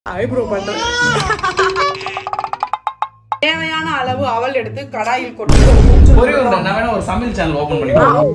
Eyebrow பண்றேன் தேவையான அளவு அவல் எடுத்து கடாயில் கொட்டி ஒரே ஒரு நான் வேணா ஒரு சமையல் சேனல் ஓபன் பண்ணிக்கிறேன்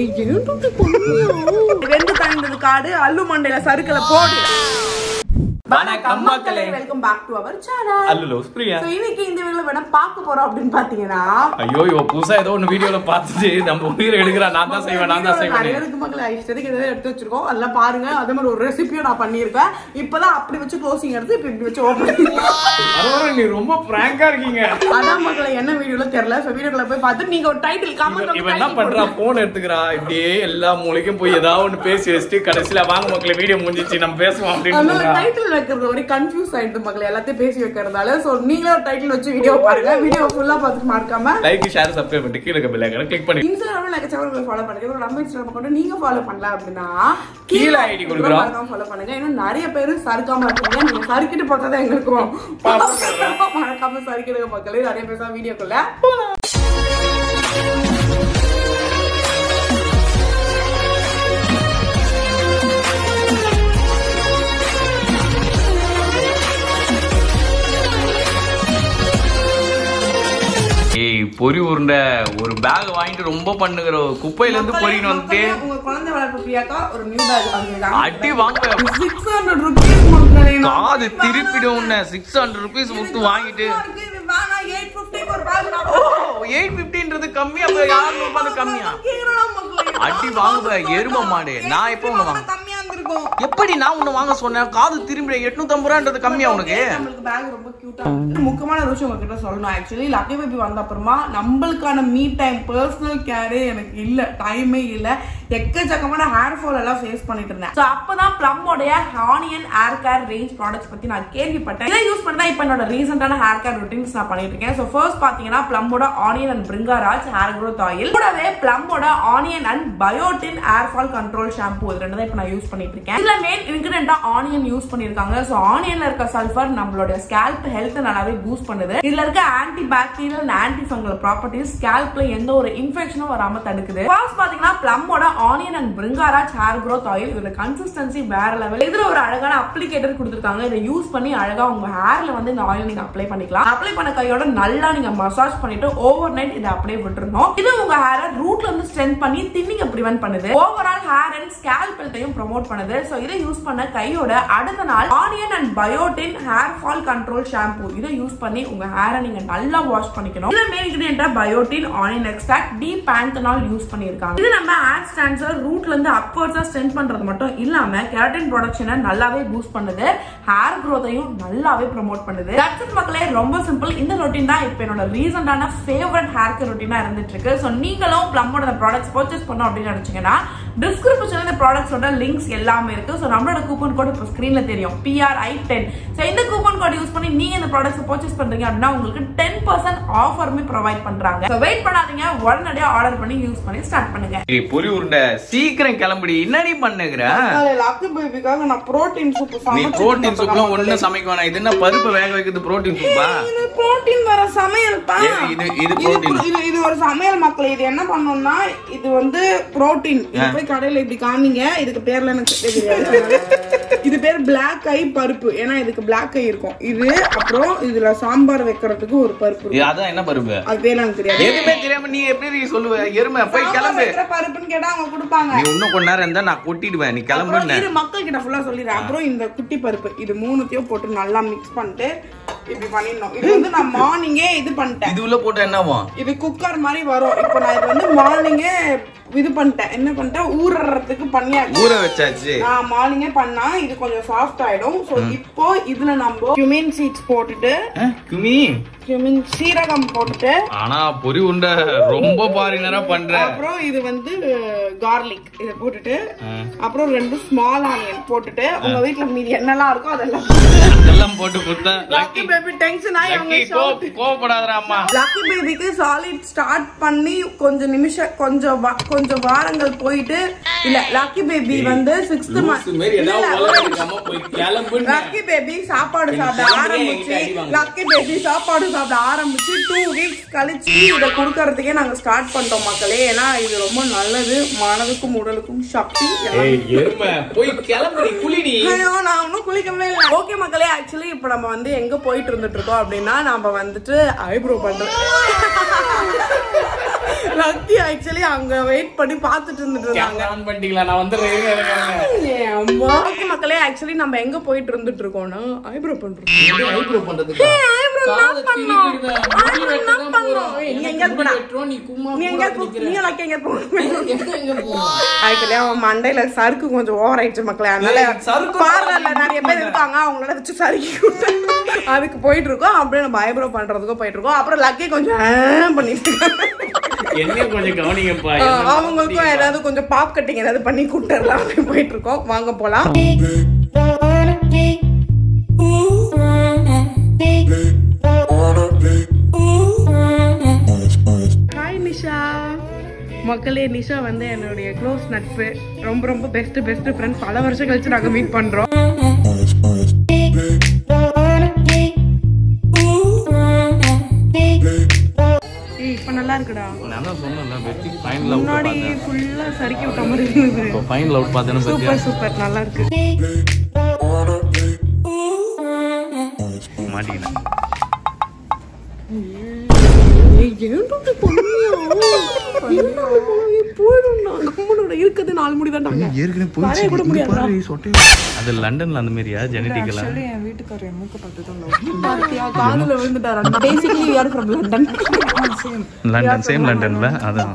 வெந்து தணிந்தது காடு அல்லு மண்டையில சறுக்கல போடு வணக்கம் மக்களே welcome back to our channel hello Priya so இன்னைக்கு இந்த வீடியோல வேணா பார்க்க போறோம் அப்படின்னு பாத்தீங்கன்னா ஐயோ இவ புதுசா ஏதோ ஒண்ணு வீடியோல பார்த்துட்டு நம்ம உயிரை எடுக்கிறா நான் தான் செய்வேன் நான் தான் செய்வேன் நிறைய இருக்கு மக்கள் இஷ்டத்துக்கு எதாவது எடுத்து வச்சிருக்கோம் அதெல்லாம் பாருங்க அதே மாதிரி ஒரு ரெசிபியும் நான் பண்ணியிருக்கேன் இப்பதான் அப்படி வச்சு க்ளோசிங் எடுத்து இப்ப இப்படி வச்சு ஓப்பன் அரோரா நீ ரொம்ப பிராங்கா இருக்கீங்க அதான் மக்களை என்ன வீடியோல தெரியல சோ வீடியோக்குள்ள போய் பார்த்து நீங்க ஒரு டைட்டில் இவன் இவன் என்ன பண்றா கமெண்ட் போன் எடுத்துக்கிறா இப்படியே எல்லா மூலைக்கும் போய் ஏதாவது ஒண்ணு பேசி வச்சுட்டு கடைசியில வாங்க மக்களே வீடியோ முடிஞ்சிச்சு நம்ம பேசுவோம் அப்படின்னு அதனால சொல்றா. டைட்டில் வைக்கிறது ஒரு கன்ஃபியூஸ் ஆயிடுது மக்கள் எல்லாத்தையும் பேசி வைக்கிறதால சோ நீங்களே ஒரு டைட்டில் வச்சு வீடியோ பாருங்க வீடியோ ஃபுல்லா பார்த்துட்டு மறக்காம லைக் ஷேர் சப்ஸ்கிரைப் பண்ணிட்டு கீழே இருக்க பெல் ஐக்கனை கிளிக் பண்ணி இன்ஸ்டாகிராம்ல லைக் சேனல் ஃபாலோ பண்ணுங்க ஒரு நம்ம இன்ஸ்டாகிராம் கொண்டு நீங்க ஃபாலோ பண்ணல அப்படின்னா கீழே ID கொடுக்குறோம். மறக்காம ஃபாலோ பண்ணுங்க இன்னும் நிறைய பேர் சறுக்காம இருக்கீங்க நீங்க சறுக்கிட்டு பார்த்தா தான் எங்களுக்கும் மறக்காம சறுக்கிடுங்க மக்களே நிறைய பேர் தான் வீடியோக்குள்ள ஏய் பொறி உருண்டை ஒரு பேக் வாங்கிட்டு ரொம்ப பண்ணுகிற குப்பையில இருந்து பொறின்னு வந்துட்டு மக்களே, உங்க குழந்தை வளர்ப்பு பிரியாக்கா ஒரு நியூ பேக் வாங்கிருக்காங்க அடி வாங்க சிக்ஸ் ஹண்ட்ரட் ருபீஸ் மக்களே காது திருப்பிடும் உன்னை சிக்ஸ் ஹண்ட்ரட் ருபீஸ் கொடுத்து வாங்கிட்டு எயிட் ஃபிஃப்டிக்கு ஒரு பேக் ஓ எயிட் பிப்டின்றது கம்மி அப்ப யாரும் ரூபாய் கம்மியா அடி வாங்குவ எரும மாடு நான் எப்போ உன்னை வாங்க கம்மியா இருந்திருக்கும் எப்படி நான் உன்னை வாங்க சொன்னேன் காது திரும்பி எட்நூத்தி ஐம்பது ரூபான்றது கம்மியா உனக்கு நம்மளுக்கு பேக் ரொம்ப கியூட்டா இருக்கு முக்கியமான ஒரு விஷயம் உங்ககிட்ட சொல்லணும் ஆக்சுவலி லக்கி பேபி வந்த அப்புறமா நம்மளுக்கான மீ டைம் பர்சனல் கேரே எனக்கு இல்ல டைமே இல்ல எக்கச்சக்கமான ஹேர் ஃபால் எல்லாம் ஃபேஸ் பண்ணிட்டு இருந்தேன் சோ அப்பதான் பிளம்மோடைய onion hair care range products பத்தி நான் கேள்விப்பட்டேன் இதை யூஸ் பண்ணி தான் இப்போ என்னோட ரீசெண்டான ஹேர் கேர் ரொட்டீன்ஸ் நான் பண்ணிட்டு இருக்கேன் சோ ஃபர்ஸ்ட் பாத்தீங்கன்னா பிளம்மோட onion and Bhringraj hair growth oil கூடவே பிளம்மோட onion and biotin hair fall control shampoo இது ரெண்டு தான் இப்போ நான் யூஸ் பண்ணிட்டு இருக்கேன் இதுல மெயின் இன்கிரியண்டா ஆனியன் யூஸ் பண்ணிருக்காங்க சோ ஆனியன்ல இருக்க சல்ஃபர் நம்மளோட ஸ்கேல்ப் ஹெல்த் நல்லாவே பூஸ்ட் பண்ணுது இதுல இருக்க anti bacterial and anti fungal properties ஸ்கேல்ப்ல எந்த ஒரு இன்ஃபெக்ஷனும் வராம தடுக்குது ஃபர்ஸ்ட் பாத்தீங்கன்னா பிளம்மோட onion and Bhringraj hair growth oil இதோட கன்சிஸ்டன்சி வேற லெவல் இதுல ஒரு அழகான அப்ளிகேட்டர் கொடுத்துருக்காங்க இதை யூஸ் பண்ணி அழகா உங்க ஹேர்ல வந்து இந்த ஆயில் நீங்க அப்ளை பண்ணிக்கலாம் அப்ளை பண்ண கையோட நல்லா நீங்க மசாஜ் பண்ணிட்டு ஓவர் நைட் இதை அப்படியே விட்டுறணும் இது உங்க ஹேரை ரூட்ல இருந்து ஸ்ட்ரென்த் பண்ணி தின்னிங்க ப்ரிவென்ட் பண்ணுது ஓவரால் ஹேர் அண்ட் ஸ்கேல்ப் ஹெல்த்தையும் ப்ரோமோட் பண்ணுது சோ இதை யூஸ் பண்ண கையோட அடுத்த நாள் onion and biotin hair fall control shampoo இதை யூஸ் பண்ணி உங்க ஹேரை நீங்க நல்லா வாஷ் பண்ணிக்கணும் இதுல மெயின் இன்கிரியன்டா biotin onion extract D panthenol use பண்ணிருக்காங்க இது நம்ம ஹேர் ஸ்டாண்ட்ஸை ரூட்ல இருந்து அப்வர்ட்ஸா ஸ்ட்ரென்த் பண்றது மட்டும் இல்லாம கெரட்டின் ப்ரொடக்ஷனை நல்லாவே பூஸ்ட் பண்ணுது ஹேர் growth-ஐயும் நல்லாவே ப்ரோமோட் பண்ணுது That's it மக்களே ரொம்ப சிம்பிள் இந்த ரொட்டீன் தான் இப்போ என்னோட ரீசெண்டான ஃபேவரட் ஹேர் கேர் ரொட்டீனா இருந்துட்டு இருக்கு ஸோ நீங்களும் பிளம்மோட ப்ராடக்ட்ஸ் பர்ச்சேஸ் பண்ணோம் அப்படின்னு நினைச்சீங்கன்னா டிஸ்கிரிப்ஷன்ல இந்த ப்ராடக்ட்ஸோட லிங்க்ஸ் எல்லாமே இருக்கு ஸோ நம்மளோட கூப்பன் கோட் இப்போ ஸ்க்ரீன்ல தெரியும் பிஆர்ஐ டென் ஸோ இந்த கூப்பன் கோட் யூஸ் பண்ணி நீங்க இந்த ப்ராடக்ட்ஸ் பர்ச்சேஸ் பண்றீங்க அப்படின்னா உங்களுக்கு டென் பர்சன்ட் ஆஃபருமே ப்ரொவைட் பண்றாங்க ஸோ வெயிட் பண்ணாதீங்க உடனடியாக ஆர்டர் பண்ணி யூஸ் பண்ணி ஸ்டார்ட் பண்ணுங்க ஏய் பொறி உருண்டை சீக்கிரம் கிளம்புடி என்னடி பண்ணுகிற லக்கு பேபிக்காக நான் புரோட்டீன் சூப் நீ புரோட்டீன் சூப்லாம் ஒண்ணும் சமைக்க வேணாம் இது என்ன பருப்பு வேக வைக்கிறது புரோட்டீன் சூப்பா இது புரோட்டீன் வர சமையல் பா ஏய், இது- இது protein. இது இது ஒரு சமையல் மக்கள் இது என்ன பண்ணணும்னா இது வந்து புரோட்டீன் இது போய் கடையில இப்படி காமிங்க இதுக்கு பேர்ல எனக்கு தெரியாது இது பேர் பிளாக் ஐ பருப்பு ஏன்னா இதுக்கு பிளாக் ஐ இருக்கும் இது அப்புறம் இதுல சாம்பார் வைக்கிறதுக்கு ஒரு பருப்பு ஏய், இருக்கும் அதான் என்ன பருப்பு அது பேர்ல எனக்கு தெரியாது எதுவுமே தெரியாம நீ எப்படி சொல்லுவ எருமை போய் சாம்பார் கிளம்பு வைக்கிற பருப்புன்னு கேட்டா அவங்க கொடுப்பாங்க நீ இன்னும் கொஞ்ச நேரம் இருந்தா நான் கொட்டிடுவேன் நீ அப்புறம் கிளம்புன்னு இது மக்கள் கிட்ட ஃபுல்லா சொல்லிடுறேன் அப்புறம் இந்த குட்டி பருப்பு இது மூணுத்தையும் போட்டு நல்லா மிக்ஸ் பண்ணிட்டு இப்படி பண்ணிடணும் இது வந்து நான் மார்னிங்கே இது பண்ணிட்டேன் இது உள்ள போட்டா என்னவாம் இது குக்கர் மாதிரி வரும் இப்போ நான் இது வந்து மார்னிங்கே இது பண்ணிட்டேன் என்ன பண்ணிட்டேன் ஊறறதுக்கு பண்ணியாச்சு ஊற வச்சாச்சு நான் மார்னிங்கே பண்ணா இது கொஞ்சம் சாஃப்ட் ஆயிடும் சோ இப்போ இதுல நம்ம cumin சீட்ஸ் போட்டுட்டு அஹ், குமி cumin சீரகம் போட்டுட்டு ஆனா பொறி உருண்டை ரொம்ப பாரினரா பண்ற அப்புறம் இது வந்து கார்லிக் இத போட்டுட்டு அஹ், அப்புறம் ரெண்டு ஸ்மால் ஆனியன் போட்டுட்டு உங்க வீட்ல மீதி என்னெல்லாம் இருக்கோ அதெல்லாம் இதெல்லாம் போட்டு கொடுத்தேன் லக்கி பேபி டென்ஷன் ஆகி அவங்க லக்கி கோ- கோவப்படாதடா அம்மா லக்கி பேபிக்கு சாலிட் ஸ்டார்ட் பண்ணி கொஞ்சம் நிமிஷம் கொஞ்சம் வ- கொஞ்சம் வாரங்கள் போயிட்டு இல்ல லக்கி பேபி வந்து சிக்ஸ்த் லூசு மாதிரி ஏதாவது உலகம் இருக்காம போய் கிளம்புன்னு லக்கி பேபி சாப்பாடு சாப்பிட எனக்கு ஆரம்பிச்சு அடி வாங்கு. லக்கி பேபி சாப்பாடு சாப்பிட ஆரம்பிச்சு டூ வீக்ஸ் கழிச்சு இதை கொடுக்கறதுக்கே நாங்க ஸ்டார்ட் பண்ணிட்டோம் மக்களே ஏன்னா இது ரொம்ப நல்லது மனதுக்கும் உடலுக்கும் சக்தி எல்லாம் ஏய் எருமை போய் கிளம்புடி குளிடி ஐயோ நான் ஒன்றும் குளிக்கவே இல்லை ஓகே மக்களே ஆக்சுவலி இப்போ நம்ம வந்து எங்க போயிட்டு இருந்துட்டு இருக்கோம் அப்படின்னா நம்ம வந்துட்டு ஐப்ரோ பண்றோம் லக்கி ஆக்சுவலி அங்க வெயிட் பண்ணி பார்த்துட்டு இருந்துட்டு இருந்தாங்க கேமரா ஆன் பண்ணிட்டீங்களா நான் வந்துடுறேன் இருங்க, இருங்க, இருங்க. ஓகே மக்களே ஆக்சுவலி நம்ம எங்க போயிட்டு இருந்துட்டு இருக்கோம்னா ஐப்ரோ பண்றோம் இது eyebrow பண்றதுக்கா? eyebrow காதை தான் பண்ணோம். திருடிடுவேன். முடி eyebrow வெட்ட தான் தான் பண்ணோம். போறோம். ஏய், நீ எனக்கு எங்கேயாவது முடி போடா. வெட்டுறோம், நீ கும்மா நீ எங்க கூட போ- நிக்கிற. நீ லக்கி எங்க போகணும் எங்க எங்க போறோம்? ஆக்சுவலி அவன் மண்டையில சறுக்கு கொஞ்சம் ஓவர் ஆயிடுச்சு மக்களே அதனால ஏய், சறுக்கு பார்லர்ல நிறைய பேர் இருக்காங்க அவங்களோட வச்சு சறுக்கி விட்டு அதுக்கு போயிட்டு இருக்கோம் அப்படியே நம்ம ஐப்ரோ பண்றதுக்கும் போயிட்டு இருக்கோம் அப்புறம் லக்கி கொஞ்சம் ஆ பண்ணிட்டு இருக்காங்க. என்னையும் கொஞ்சம் கவனிங்கப்பா ஆ, என்ன அவங்களுக்கும் ஏதாவது கொஞ்சம் பாப் கட்டிங் ஏதாவது பண்ணி கூப்பிட்டுறலாம் அப்படின்னு போயிட்டு இருக்கோம் வாங்க போலாம் ஹாய் நிஷா மக்களே நிஷா வந்து என்னுடைய க்ளோஸ் நட்பு ரொம்ப ரொம்ப பெஸ்ட் பெஸ்ட் ஃப்ரெண்ட் பல வருஷம் கழிச்சு நாங்க மீட் பண்றோம் ஏய் இப்ப நல்லா இருக்குடா நான் தான் சொன்னேன்ல வெற்றி ஃபைனல் அவுட் முன்னாடி பார்த்தேன் ஃபுல்லா சறுக்கி விட்ட மாதிரி இருந்தது இப்போ ஃபைனல் அவுட் பார்த்தேன்னு பத்தியா சூப்பர் சூப்பர் நல்லா இருக்கு மாட்டிக்கினேன் ஏய், ஏன்டா இப்படி பண்ணியா? என்னடா, ஏய், போயிடும்டா. கம்முனுடா, இருக்கிறது நாலு முடி தான்டாங்க. ஏற்கனவே வரைய கூட முடியாதுடா. அது லண்டன்ல அந்த மாதிரியா ஜெனட்டிக்கலா பாத்தியா, காதுல விழுந்துட்டாரா? Basically, we are from London. London same லண்டன்ல அதான்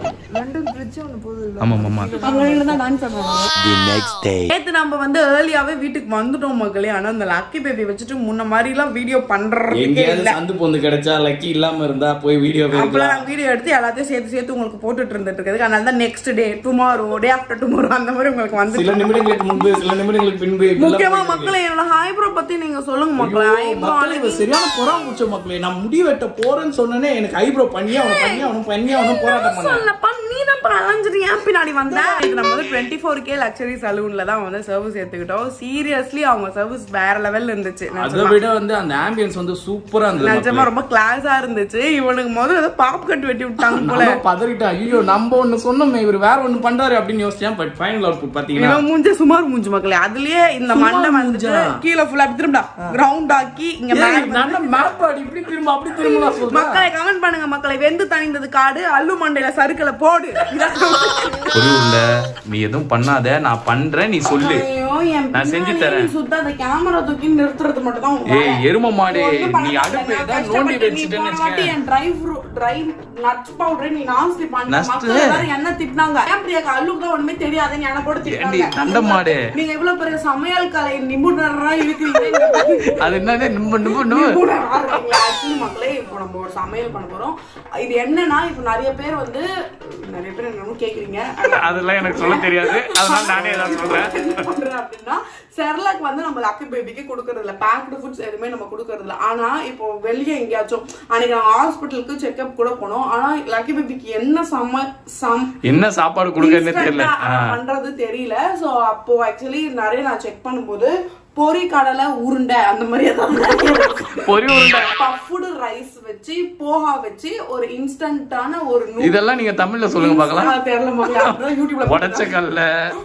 ஆமா ஆமா அங்க நின்னு தான் dance ஆடுறாங்க. நேத்து நம்ம வந்து ஏர்லியாவே வீட்டுக்கு வந்துட்டோம் மக்களே ஆனா அந்த லக்கி பேபி வச்சுட்டு முன்ன மாதிரி எல்லாம் வீடியோ பண்றதுக்கே எங்கேயாவது இல்ல சந்து பொந்து கிடைச்சா லக்கி இல்லாம இருந்தா போய் வீடியோ அப்பெல்லாம் நாங்க வீடியோ எடுத்து எல்லாத்தையும் சேர்த்து சேர்த்து உங்களுக்கு போட்டுட்டு இருந்துட்டு இருக்கிறதுக்கு அதனால தான் next day tomorrow day after tomorrow அந்த மாதிரி உங்களுக்கு வந்து சில நிமிடங்களுக்கு முன்பு சில நிமிடங்களுக்கு பின்பு இப்படிலாம் முக்கியமா போயிட்டு மக்களே என்னோட ஹைப்ரோ பத்தி நீங்க சொல்லுங்க மக்களே ஐயோ, ஐப்ரோ மக்களே, இவ சரியான பொறாமுச்ச மக்களே நான் முடி வெட்ட போறேன்னு சொன்னனே எனக்கு ஐப்ரோ பண்ணி அவன பண்ணி அவனும் பண்ணி அவனும் போராட்டம் பண்ண சொல்லப்பா நீ தான் அலைஞ்சிட்டு ஏன் பின்னாடி வந்த இது நம்ம வந்து டுவெண்ட்டி ஃபோர் கே லக்ஸரி சலூன்ல தான் வந்து சர்வீஸ் எடுத்துக்கிட்டோம் சீரியஸ்லி அவங்க சர்வீஸ் வேற லெவல்ல இருந்துச்சு அதை விட வந்து அந்த ஆம்பியன்ஸ் வந்து சூப்பரா இருந்தது நிஜமா ரொம்ப கிளாஸா இருந்துச்சு இவனுக்கு முதல்ல ஏதோ பாப் கட் வெட்டி விட்டாங்க போல போல பதறிட்டா ஐயோ நம்ம ஒண்ணு சொன்னோமே இவர் வேற ஒண்ணு பண்றாரு அப்படின்னு யோசிச்சேன் பட் ஃபைனல் அவுட்புட் பாத்தீங்கன்னா இவன் மூஞ்ச சுமார் மூஞ்சு மக்களே அதுலயே இந்த மண்டை வந்துட்டு கீழே ஃபுல்லா அப்படி திரும்பா கிரவுண்ட் ஆக்கி இங்க மேல ஏய், நல்ல மேப் அடி இப்படி திரும்ப அப்படி திரும்ப சொல்றேன் மக்களை கமெண்ட் பண்ணுங்க மக்களை வெந்து தணிந்தது காடு அல்லு மண்டையில சறுக்கல போடு இதான் புரியல நீ எதுவும் பண்ணாத நான் பண்றேன் நீ சொல்லு ஐயோ, என் நான் செஞ்சு பின்னாடி தரேன். சுத்த அந்த கேமரா தூக்கி நிறுத்துறது மட்டும் தான் ஏய் எரும மாடு நீ அடுப்பு ஏதாவது நோண்டி வச்சுட்டேன்னு வச்சுக்க என் dry fruit dry nuts powder நீ நாஸ்தி பண்ண Nuts? மக்கள் எல்லாரும் என்ன திட்டினாங்க ஏன் பிரியாக்கா அல்லுக்கு தான் ஒண்ணுமே தெரியாதுன்னு என்ன போட்டு ஏண்டி, திட்டினாங்க தண்ட மாடு. நீங்க இவ்வளவு பெரிய சமையல் கலை நிபுணரா இருக்கிறீங்க அது என்னது நிம்ம நிம்ம நிம்ம ஆக்சுவலி மக்களே இப்போ நம்ம ஒரு சமையல் பண்ண போறோம் இது என்னன்னா இப்போ நிறைய பேர் வந்து நிறைய பேர் என்னமோ கேக்குறீங்க அதெல்லாம் எனக்கு சொல்ல தெரியாது அதனால நானே ஏதாவது சொல்றேன் என்ன பண்றேன் அப்படின்னா செர்லாக் வந்து நம்ம லக்கி பேபிக்கு கொடுக்கறது இல்ல பேக்டு ஃபுட்ஸ் எதுவுமே நம்ம கொடுக்கறது இல்ல ஆனா இப்போ வெளியே எங்கேயாச்சும் அன்னைக்கு நாங்க ஹாஸ்பிட்டலுக்கு செக்அப் கூட போனோம் ஆனா லக்கி பேபிக்கு என்ன சம சம் என்ன சாப்பாடு கொடுக்கறதுன்னு தெரியல Instant ஆ பண்றது தெரியல சோ அப்போ ஆக்சுவலி நிறைய நான் செக் பண்ணும்போது பொரி கடலை உருண்டை அந்த மாதிரி ஏதாவது பொரி உருண்டை பஃப்டு ரைஸ் வச்சு போஹா வச்சு ஒரு இன்ஸ்டன்டான ஒரு நூ- இதெல்லாம் நீங்க தமிழ்ல சொல்லுங்க பார்க்கலாம் ஆ, தெரியல மக்களே. அப்புறம் யூடியூப்ல உடச்ச கல்ல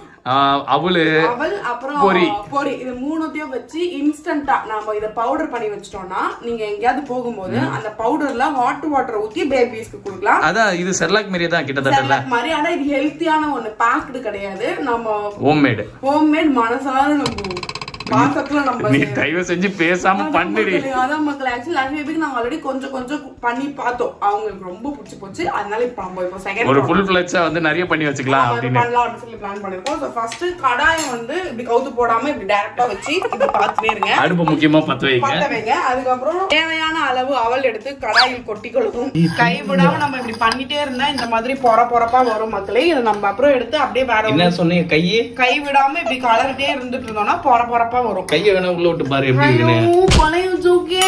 அவளு அவல் அப்புறம் பொரி. பொரி இது மூணுத்தையும் வச்சு இன்ஸ்டன்டா நாம இத பவுடர் பண்ணி வச்சிட்டோம்னா நீங்க எங்கேயாவது போகும்போது அந்த பவுடர்ல ஹாட் வாட்டர் ஊத்தி பேபிஸ்க்கு கொடுக்கலாம் அதான் இது செர்லாக் மாரியே தான் கிட்டத்தட்ட Cerelac மாதிரி ஆனா இது ஹெல்த்தியான ஒண்ணு பேக்டு கிடையாது நம்ம ஹோம்மேடு ஹோம்மேட் மனசார நம்ம பாசத்துல நம்ம நீ தயவு செஞ்சு பேசாம பண்ணுடி மக்களே, அதான் மக்கள் ஆக்சுவலி லைஃப் பேபிக்கு நாங்க ஆல்ரெடி கொஞ்சம் கொஞ்சம் பண்ணி பார்த்தோம் அவங்களுக்கு ரொம்ப பிடிச்சி போச்சு அதனால இப்ப நம்ம இப்போ செகண்ட் ஒரு ஃபுல் ஃபிளட்ஸா வந்து நிறைய பண்ணி வச்சுக்கலாம் அப்படின்னு பண்ணலாம் அப்படின்னு சொல்லி பிளான் பண்ணிருக்கோம் ஸோ ஃபர்ஸ்ட் கடாயை வந்து இப்படி கவுத்து போடாம இப்படி டைரக்டா வச்சு இப்படி பார்த்துட்டே இருங்க அடுப்பு முக்கியமா பத்த வைங்க பத்த வைங்க அதுக்கப்புறம் தேவையான அளவு அவல் எடுத்து கடாயில் கொட்டி கொள்ளும் கை விடாம நம்ம இப்படி பண்ணிட்டே இருந்தா இந்த மாதிரி பொற பொறப்பா வரும் மக்களே இதை நம்ம அப்புறம் எடுத்து அப்படியே வேற ஒரு- என்ன சொன்னீங்க கையே கை விடாம இப்படி கலர்ட்டே இருந்துட்டு இருந்தோம்னா பொற பொறப்பா வரும் கையை வேணா உள்ள விட்டு பாரு எப்படி இருக்குன்னு ஐயோ, பழைய ஜோக்கே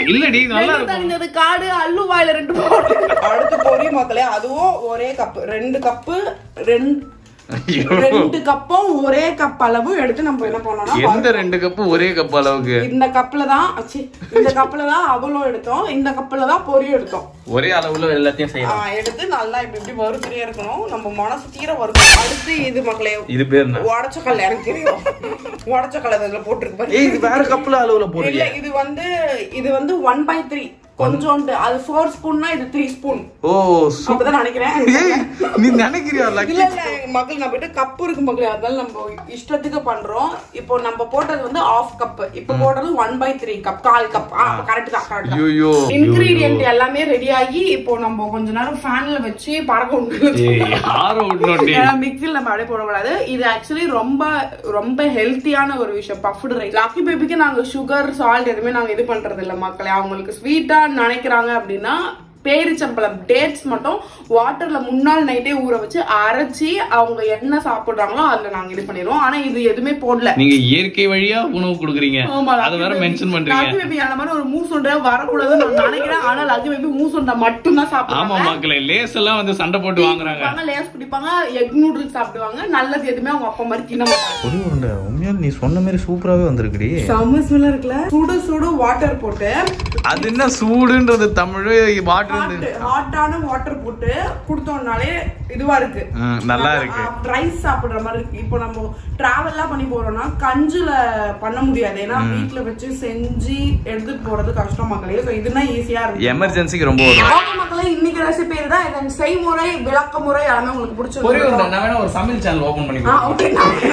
இல்லடி நல்லா இருக்கும் தனிந்தது காடு அல்லு வாயில ரெண்டு போடு அடுத்து பொரி மக்களே அதுவும் ஒரே கப் ரெண்டு கப்பு ரெண்டு ஐயோ. ரெண்டு கப்பும் ஒரே கப் அளவு எடுத்து நம்ம என்ன பண்ணோம்னா எந்த ரெண்டு கப்பு ஒரே கப் அளவுக்கு இந்த கப்ல தான் ச்சீ, இந்த கப்ல தான் அவலும் எடுத்தோம் இந்த கப்ல தான் பொரி எடுத்தோம் ஒரே அளவுல எல்லாத்தையும் ஆ, செய்யலாம் எடுத்து நல்லா இப்படி இப்படி வறுத்துட்டே இருக்கணும் நம்ம மனசு தீர வறுக்கணும் அடுத்து இது மக்களே இது பேர் என்ன உடச்ச கல் எனக்கு தெரியும் உடச்ச கல் அதுல போட்டுருக்கு பாரு ஏய் இது வேற கப்ல அளவுல போடுறியா இல்ல இது வந்து இது வந்து ஒன் பை த்ரீ கொஞ்சோண்டு அது ஃபோர் ஸ்பூன்னா இது த்ரீ ஸ்பூன் ஓ சு- அப்படிதான் நினைக்கிறேன் ஏய் நீ நினைக்கிறியா லக்கி இல்ல இல்ல மக்கள் நம்ம கிட்ட கப் இருக்கு மக்கள் அதனால நம்ம இஷ்டத்துக்கு பண்றோம் இப்போ நம்ம போட்டது வந்து ஆஃப் கப் இப்போ போட்டது ஒன் பை த்ரீ கப் கால் கப் கரெக்ட் தான் கரெக்ட் தான் ஐயோ இன்கிரீடியன்ட் எல்லாமே ரெடி ஆகி இப்போ நம்ம கொஞ்ச நேரம் ஃபேன்ல வச்சு பறக்க விட்டுருக்கோம் ஏய் யாரோ விடணும்டி ஏன்னா மிக்ஸில் நம்ம அப்படியே போடக்கூடாது இது ஆக்சுவலி ரொம்ப ரொம்ப ஹெல்த்தியான ஒரு விஷயம் பஃப்டு ரைஸ் லாக்கி பேபிக்கு நாங்க சுகர் சால்ட் எதுவுமே நாங்க இது பண்றது இல்ல மக்களே அவங்களுக்கு ஸ்வீட்டா நினைக்கிறாங்க அப்படின்னா பேரிச்சம்பழம் டேட்ஸ் மட்டும் வாட்டர்ல முன்னாள் நைட்டே ஊற வச்சு அரைச்சி அவங்க என்ன சாப்பிடுறாங்களோ அதுல நாங்க இது பண்ணிடுவோம் ஆனா இது எதுவுமே போடல நீங்க இயற்கை வழியா உணவு கொடுக்குறீங்க ஆமா, அத வேற மென்ஷன் பண்றீங்க லக்கி பேபி அந்த மாதிரி ஒரு மூசுண்டை வரக்கூடாதுன்னு நான் நினைக்கிறேன் ஆனா லக்கி பேபி மூசுண்டை மட்டும் தான் ஆமா சாப்பிடுவாங்க மக்களே லேஸ் எல்லாம் வந்து சண்டை போட்டு வாங்குறாங்க குடிப்பாங்க, லேஸ் குடிப்பாங்க எக் நூடுல்ஸ் சாப்பிடுவாங்க நல்லது எதுவுமே அவங்க அப்பா மாதிரி தின்ன மாட்டாங்க பொரி உருண்டை உண்மையால நீ சொன்ன மாதிரி சூப்பராகவே வந்திருக்குடி செம்ம ஸ்மெல்லா இருக்குல்ல சுடு சுடு வாட்டர் போட்டு அது என்ன சூடுன்றது தமிழ் வாட்டர் ஹாட்டான வாட்டர் போட்டு கொடுத்தோம்னாலே இதுவா இருக்கு நல்லா இருக்கு ரைஸ் சாப்பிடுற மாதிரி இருக்கு இப்போ நம்ம டிராவல் எல்லாம் பண்ணி போறோம்னா கஞ்சுல பண்ண முடியாது ஏன்னா வீட்ல வச்சு செஞ்சு எடுத்துட்டு போறது கஷ்டம் மக்களே சோ இதுனா ஈஸியா இருக்கு எமர்ஜென்சிக்கு ரொம்ப வரும் ஓகே மக்களே இன்னைக்கு ரெசிபி தான் இதன் செய்முறை விளக்க முறை எல்லாமே உங்களுக்கு ஒரே பிடிச்சிருக்கு ஒரு நான் வேணா ஒரு சமையல் சேனல் ஓபன் பண்ணி ஆ, okay.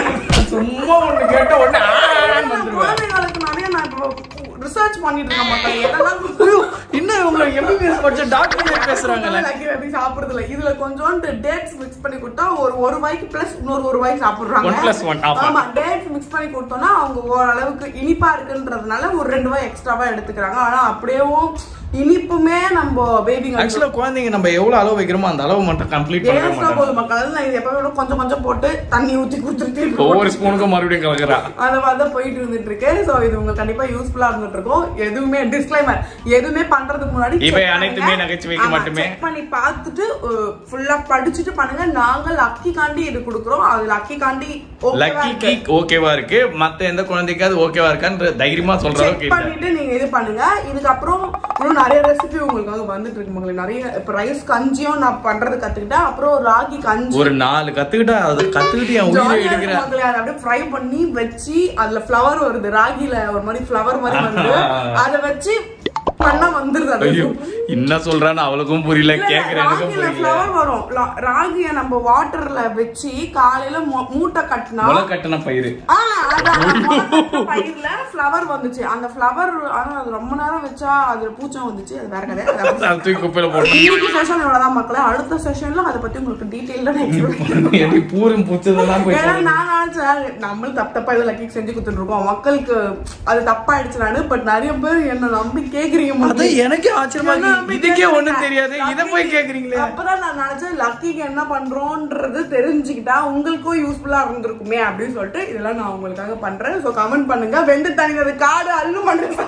சும்மா ஒண்ணு கேட்ட உடனே ஆன்னு வந்துருவேன் குழந்தைங்களுக்கு நிறைய நான் இப்போ ரிசர்ச் பண்ணிட்டு இருக்கேன் மக்கள் என்னெல்லாம் இன்னும் இவங்க எம்பிபிஎஸ் படிச்ச டாக்டர் பேசுறாங்கல்ல லக்கி பேபி சாப்பிடுறது இல்ல இதுல கொஞ்சோண்டு டேட்ஸ் மிக்ஸ் பண்ணி கொடுத்தா ஒரு ஒரு வாய்க்கு பிளஸ் இன்னொரு ஒரு வாய் சாப்பிடுறாங்க One plus one, ஆமா. ஆமா டேட்ஸ் மிக்ஸ் பண்ணி கொடுத்தோம்னா அவங்க ஓரளவுக்கு இனிப்பா இருக்குன்றதுனால ஒரு ரெண்டு வாய் எக்ஸ்ட்ராவா எடுத்துக்கிறாங்க ஆனா அப்படியேவும் இனிப்புமே நம்ம பேபிங்க ஆக்சுவலா குழந்தைங்க நம்ம எவ்வளவு அளவு வைக்கிறோமோ அந்த அளவு மட்டும் கம்ப்ளீட் பண்ண டேஸ்டா மாட்டாங்க போதும் மக்கள் நான் இது எப்பவுமே கொஞ்சம் கொஞ்சம் போட்டு தண்ணி ஊத்தி கொடுத்துட்டு ஒவ்வொரு ஸ்பூனுக்கும் மறுபடியும் கலக்குறா அந்த மாதிரி தான் போயிட்டு இருந்துட்டு இருக்கு சோ இது உங்களுக்கு கண்டிப்பா யூஸ்ஃபுல்லா இருந்துட்டு இருக்கும் எதுவுமே டிஸ்க்ளைமர் எதுவுமே பண்றதுக்கு முன்னாடி இவை check அனைத்துமே பண்ணுங்க. நகைச்சுவைக்கு ஆமா, மட்டுமே. check பண்ணி பார்த்துட்டு ஃபுல்லா படிச்சுட்டு பண்ணுங்க நாங்க லக்கி காண்டி இது கொடுக்குறோம் அது லக்கி காண்டி லக்கிக்கு ஓகேவா இருக்கு மத்த எந்த குழந்தைக்காவது ஓகேவா இருக்கான்னு தைரியமா சொல்ற செக் அளவுக்கு இல்ல பண்ணிட்டு நீங்க இது பண்ணுங்க இதுக்கப்புறம் இன்னும் நிறைய ரெசிபி உங்களுக்காக வந்துட்டு இருக்கு மக்களே நிறைய இப்ப ரைஸ் கஞ்சியும் நான் பண்றது கத்துக்கிட்டேன் அப்புறம் ராகி கஞ்சி ஒரு நாலு கத்துக்கிட்டா அது கத்துக்கிட்டு என் உயிரை ஜாலியா எடுக்கிற இருக்கு மக்களே. அதை அப்படியே ஃப்ரை பண்ணி வச்சு அதுல ஃப்ளவர் வருது ராகில ஒரு மாதிரி ஃப்ளவர் மாதிரி வருது அதை வச்சு பண்ணா வந்துருது அது ஐயோ என்ன சொல்றான்னு அவளுக்கும் புரியல இல்ல, கேக்குற எனக்கும் ராகில புரியல ஃப்ளவர் வரும் லா- ராகிய நம்ம வாட்டர்ல வச்சு காலையில மொ- மூட்டை கட்டினா முளை கட்டின பயிறு ஆ, அதான், முளை கட்டின பயிர்ல ஃப்ளவர் வந்துச்சு அந்த ஃப்ளவர் ஆனா அது ரொம்ப நேரம் வச்சா அது பூச்சம் வந்துச்சு அது வேற கதை அது அப்படி. அது தூக்கி குப்பையில போட்டு இன்னைக்கு செஷன் இவ்வளவுதான் மக்களே அடுத்த செஷன்ல அதை பத்தி உங்களுக்கு டீட்டெயிலா நான் explain எப்படி பூரம் பூச்சதெல்லாம் போய் ஏன்னா நான் நினைச்சேன் நம்மளும் தப்பு தப்பா இதை லக்கி செஞ்சு கொடுத்துட்டு இருக்கோம் மக்களுக்கு அது தப்பாயிடுச்சு நானு பட் நிறைய பேர் என்ன நம்பி கேக்குறீங்க அது மக்களே. எனக்கே ஆச்சரியமா என்ன இருக்கு நம்பி இதுக்கே ஒண்ணும் கேக்குறீங்க? தெரியாது இத போய் லக்கிக்கு- கேக்குறீங்களே அப்பதான் நான் நினைச்சேன் லக்கிக்கு என்ன பண்றோம்ன்றது தெரிஞ்சுக்கிட்டா உங்களுக்கும் யூஸ்ஃபுல்லா இருந்திருக்குமே அப்படின்னு சொல்லிட்டு இதெல்லாம் நான் உங்களுக்காக பண்றேன் சோ கமெண்ட் பண்ணுங்க வெந்து தனிந்தது காடு அல்லு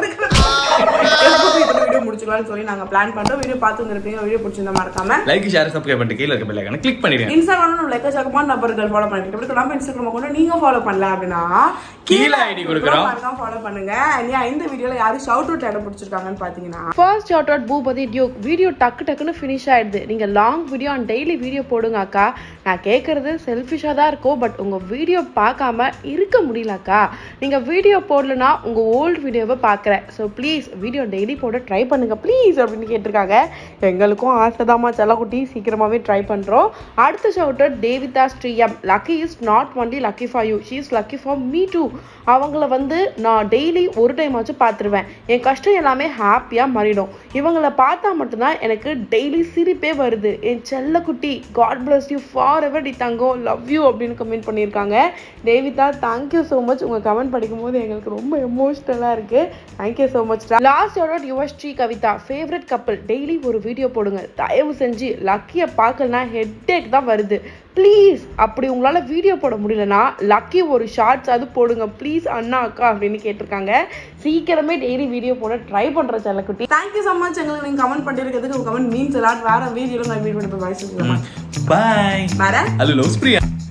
பண்றது வீடியோ முடிச்சுக்கலாம்னு சொல்லி நாங்க பிளான் பண்றோம் வீடியோ பார்த்து வந்திருப்பீங்க வீடியோ பிடிச்சிருந்தா மறக்காம லைக் ஷேர் சப்ஸ்கிரைப் பண்ணிட்டு கீழ இருக்க பெல் ஐகானை கிளிக் பண்ணிடுங்க இன்ஸ்டாகிராம்ல நம்ம எக்கச்சக்கமான நபர்கள் ஃபாலோ பண்ணிட்டு இருக்கு நம்ம இன்ஸ்டாகிராம் கூட நீங்க ஃபாலோ பண்ணல அப்படின்னா கீழே ID கொடுக்குறோம். ஃபாலோ பண்ணுங்க ஏன் இந்த வீடியோல யாரும் ஷவுட் அவுட் இடம் பிடிச்சிருக்காங்கன்னு பாத்தீங்கன்னா first shout out Boopathi Duke video டக்கு டக்குன்னு ஃபினிஷ் ஆயிடுது நீங்கள் long video and daily video போடுங்க அக்கா நான் கேட்குறது செல்ஃபிஷாக தான் இருக்கும் பட் உங்கள் வீடியோ பார்க்காம இருக்க முடியலக்கா நீங்கள் வீடியோ போடலனா உங்கள் ஓல்டு வீடியோவை பார்க்குறேன் ஸோ ப்ளீஸ் வீடியோ டெய்லி போட ட்ரை பண்ணுங்கள் ப்ளீஸ் அப்படின்னு கேட்டிருக்காங்க எங்களுக்கும் ஆசைதாம்மா செல்லக்குட்டி சீக்கிரமாகவே ட்ரை பண்ணுறோம் அடுத்த ஷவுட் அவுட் தேவிதா ஸ்ரீயம் lucky is not only lucky for you she is lucky for me too அவங்கள வந்து நான் டெய்லி ஒரு டைம் ஆச்சு பார்த்துருவேன் என் கஷ்டம் எல்லாமே ஹாப்பியாக மாறிடும் இவங்கள பார்த்தா மட்டும்தான் எனக்கு டெய்லி சிரிப்பே வருது என் செல்லக்குட்டி காட் பிளஸ் யூ ஃபார் எவர் டி தங்கோ லவ் யூ அப்படின்னு கமெண்ட் பண்ணியிருக்காங்க தேவிதா தேங்க்யூ ஸோ மச் உங்கள் கமெண்ட் படிக்கும்போது எங்களுக்கு ரொம்ப எமோஷ்னலாக இருக்குது thank you so much last your Sri Kavitha favourite couple daily ஒரு வீடியோ போடுங்க தயவு செஞ்சு லக்கியை பார்க்கலனா ஹெட்டேக் தான் வருது ப்ளீஸ் அப்படி உங்களால் வீடியோ போட முடியலனா லக்கி ஒரு ஷார்ட்ஸ் அது போடுங்க ப்ளீஸ் அண்ணா அக்கா அப்படின்னு கேட்டிருக்காங்க சீக்கிரமே டெய்லி வீடியோ போட ட்ரை பண்ணுற செல்லக்குட்டி தேங்க்யூ ஸோ மச் எங்களுக்கு நீங்க கமெண்ட் பண்ணிருக்கிறதுக்கு கமெண்ட் மீன்ஸ் எல்லாம் வேற வீடியோல நான் வீடியோ பண்ணி பாய் சொல்லுவேன் பாய் வேற அது லவ்ஸ் பிரியா